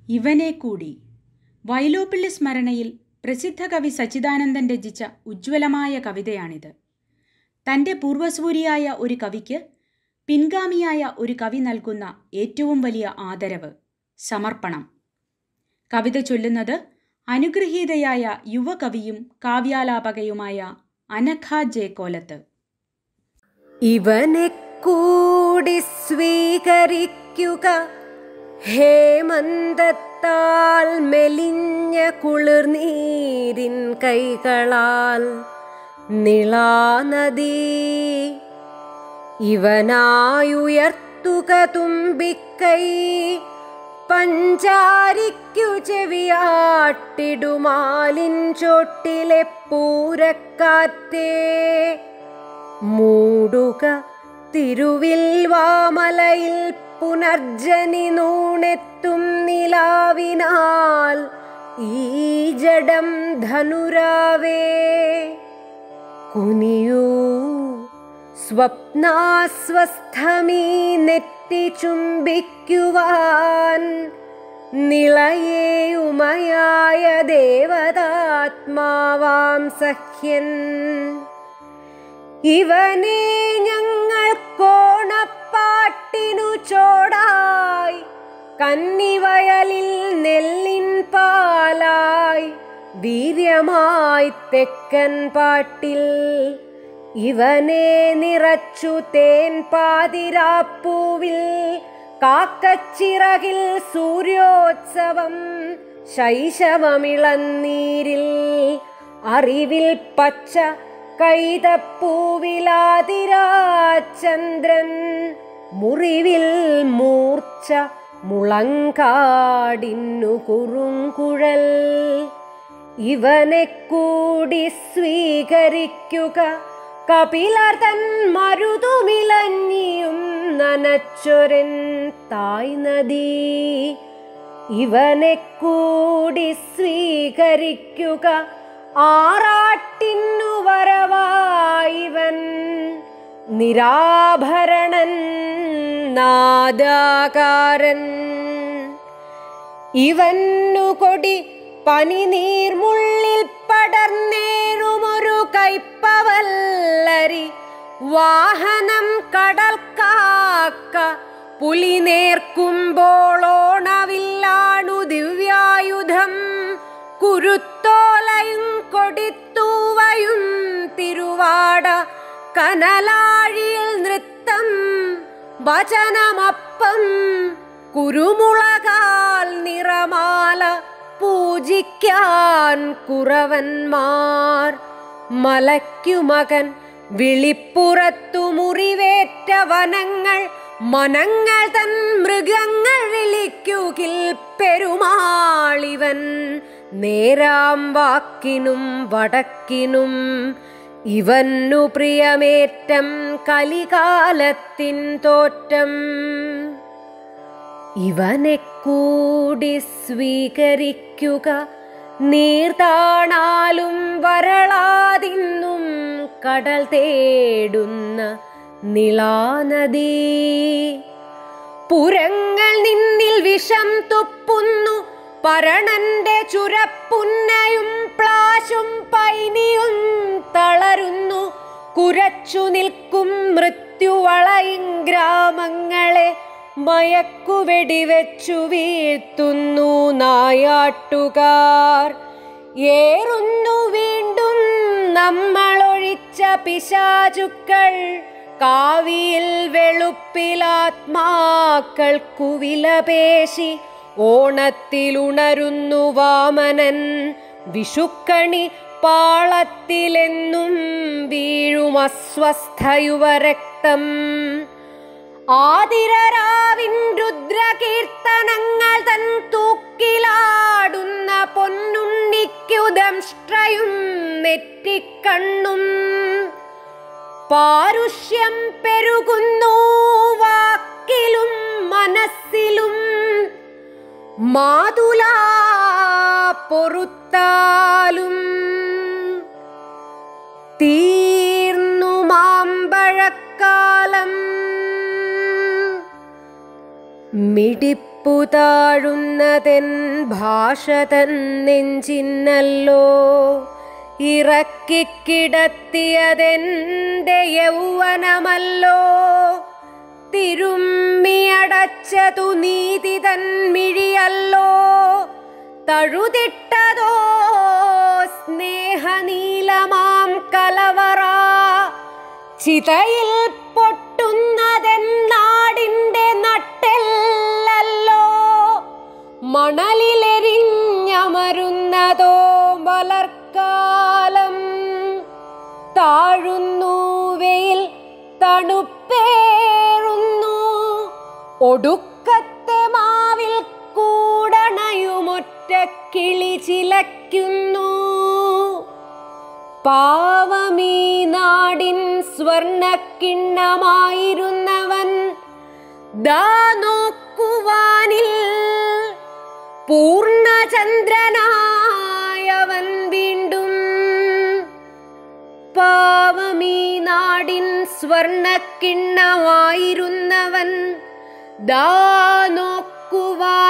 ഇവനെ കൂടി വൈലോപ്പിള്ളി സ്മരണയിൽ പ്രസിദ്ധ കവി സച്ചിദാനന്ദൻ രചിച്ച ഉജ്ജ്വലമായ കവിതയാണിത് തൻ്റെ പൂർവസൂരിയായ ഒരു കവിക്ക് പിൻഗാമിയായ ഒരു കവി നൽകുന്ന ഏറ്റവും വലിയ ആദരവ് സമർപ്പണം കവിത ചൊല്ലുന്നത് അനുഗ്രഹീതയായ യുവകവിയും കാവ്യാലാപകയുമായ അനഘ ജെ കോലത്ത് ഇവനെ കൂടി സ്വീകരിക്കുക ഹേമന്തത്താൽ മെലിഞ്ഞ കുളിർനീരിൻ കൈകളാൽ നിളാനദീ ഇവനായുയർത്തുക തുമ്പിക്കൈ പഞ്ചാരിക്കു ചെവിയാട്ടിടുമാലിൻ ചോട്ടിലെ പൂരക്കാറ്റേ മൂടുക തിരുവിൽ വാമലയിൽ പുനർജനി നൂണെത്തും നിലാവിനാൽ ഈ ജഡം ധനുരാവേ കുനിയൂ സ്വപ്നാസ്വസ്ഥമീ നെറ്റി ചുംബിക്കുവാൻ നിളയേയുമയായ ദേവതാത്മാവാം സഖ്യൻ ഇവനെ ഞങ്ങൾ കോണപ്പാട്ടിനു ചോടായി കന്നിവയലിൽ നെല്ലിൻ പാലായി വീര്യമായി തെക്കൻ പാട്ടിൽ ഇവനെ നിറച്ചു തേൻ പാതിരാപ്പൂവിൽ കാക്കച്ചിറകിൽ സൂര്യോത്സവം ശൈശവമിളന്നീരിൽ അറിവിൽ പച്ച കൈതപ്പൂവിലാതിരാചന്ദ്രൻ മുറിവിൽ മൂർച്ച മുളങ്കാടിന്നു കുറുങ്കുഴൽ ഇവനെ കൂടി സ്വീകരിക്കുക കപിലർ തൻ മരുതുമിലഞ്ഞിയും നനച്ചൊരൻ തായ് നദീ ഇവനെ കൂടി സ്വീകരിക്കുക ആറാട്ടിന്നു വരവായിവൻ നിരാഭരണൻ നാദാകാരൻ ഇവന്നു കൊടി പനിനീർമുള്ളിൽ പടർന്നേറുമൊരു കൈപ്പവല്ലരി വാഹനം കടൽ കാക്ക പുലി നേർക്കുമ്പോളോണവില്ലാണു ദിവ്യായുധം കുരുത്തോലയും കൊടിത്തൂവയും തിരുവാട കനലാഴിയിൽ നൃത്തം വചനമപ്പം കുരുമുളകാൽ നിറമാല പൂജിക്കാൻ കുറവന്മാർ മലയ്ക്കുമകൻ വിളിപ്പുറത്തു മുറിവേറ്റ വനങ്ങൾ മനങ്ങൾ തൻ മൃഗങ്ങൾ വിളിക്കുകിൽ പെരുമാളിവൻ നേരാം വാക്കിനും വടക്കിനും ഇവന്നു പ്രിയമേറ്റം കലികാലത്തിൻ തോറ്റം ഇവനെ കൂടി സ്വീകരിക്കുക നീർത്താണാലും വരളാതിന്നും കടൽ തേടുന്ന നിളാനദീ പുരങ്ങൾ നിന്നിൽ വിഷം തുപ്പുന്നു പരണന്റെ ചുരപ്പുന്നയും പ്ലാശും പൈനിയും തളരുന്നു കുരച്ചു നിൽക്കും മൃത്യുവളയും ഗ്രാമങ്ങളെ മയക്കുവെടിവെച്ചു വീഴ്ത്തുന്നു നായാട്ടുകാർ ഏറുന്നു വീണ്ടും നമ്മളൊഴിച്ച പിശാചുക്കൾ കാവിയിൽ വെളുപ്പിലാത്മാക്കൾക്കു വിലപേശി ഓണത്തിലുണരുന്നു വാമനൻ വിഷുക്കണി പാളത്തിലെന്നും വീഴും അസ്വസ്ഥയുവരക്തം ആതിരരാവിൻ രുദ്രകീർത്തനങ്ങൾ തൻ തൂക്കിലാടുന്ന പൊന്നുണ്ണിക്കു ദംഷ്ട്രയും നെറ്റിക്കണ്ണും പാരുഷ്യം പെരുകുന്നു വാക്കിലും മനസ്സിലും മാതുലാ പൊറുത്താലും തീർന്നു മാമ്പഴക്കാലം മിടിപ്പു കലിപ്പു താഴുന്നതെൻ ഭാഷ തൻ നെഞ്ചിന്നല്ലോ ഇറക്കിക്കിടത്തിയതെന്റെ യൗവനമല്ലോ തിരുമ്മിയടച്ചതു നീതി തൻ മിഴിയല്ലോ തഴുതിട്ടതോ സ്നേഹനീലമാം കലവറ ചിതയിൽ പൊട്ടുന്നതെൻ നാടിൻ്റെ നട്ടെല്ലല്ലോ മണലിലെരിഞ്ഞമരുന്നതോ മലർക്കാലം താഴുന്നു വെയിൽ തണുപ്പേറുന്നു ഒടുക്കത്തെ മാവിൽ കൂടണയുമൊറ്റ കിളി ചിലയ്ക്കുന്നു പാവമീ നാടിൻ സ്വർണക്കിണ്ണമായിരുന്നവൻ ദാ നോക്കുവാനിൽ പൂർണ്ണചന്ദ്രനായവൻ വീണ്ടും പാവമീ നാടിൻ സ്വർണക്കിണ്ണമായിരുന്നവൻ ദാ നോക്കുവാനിൽ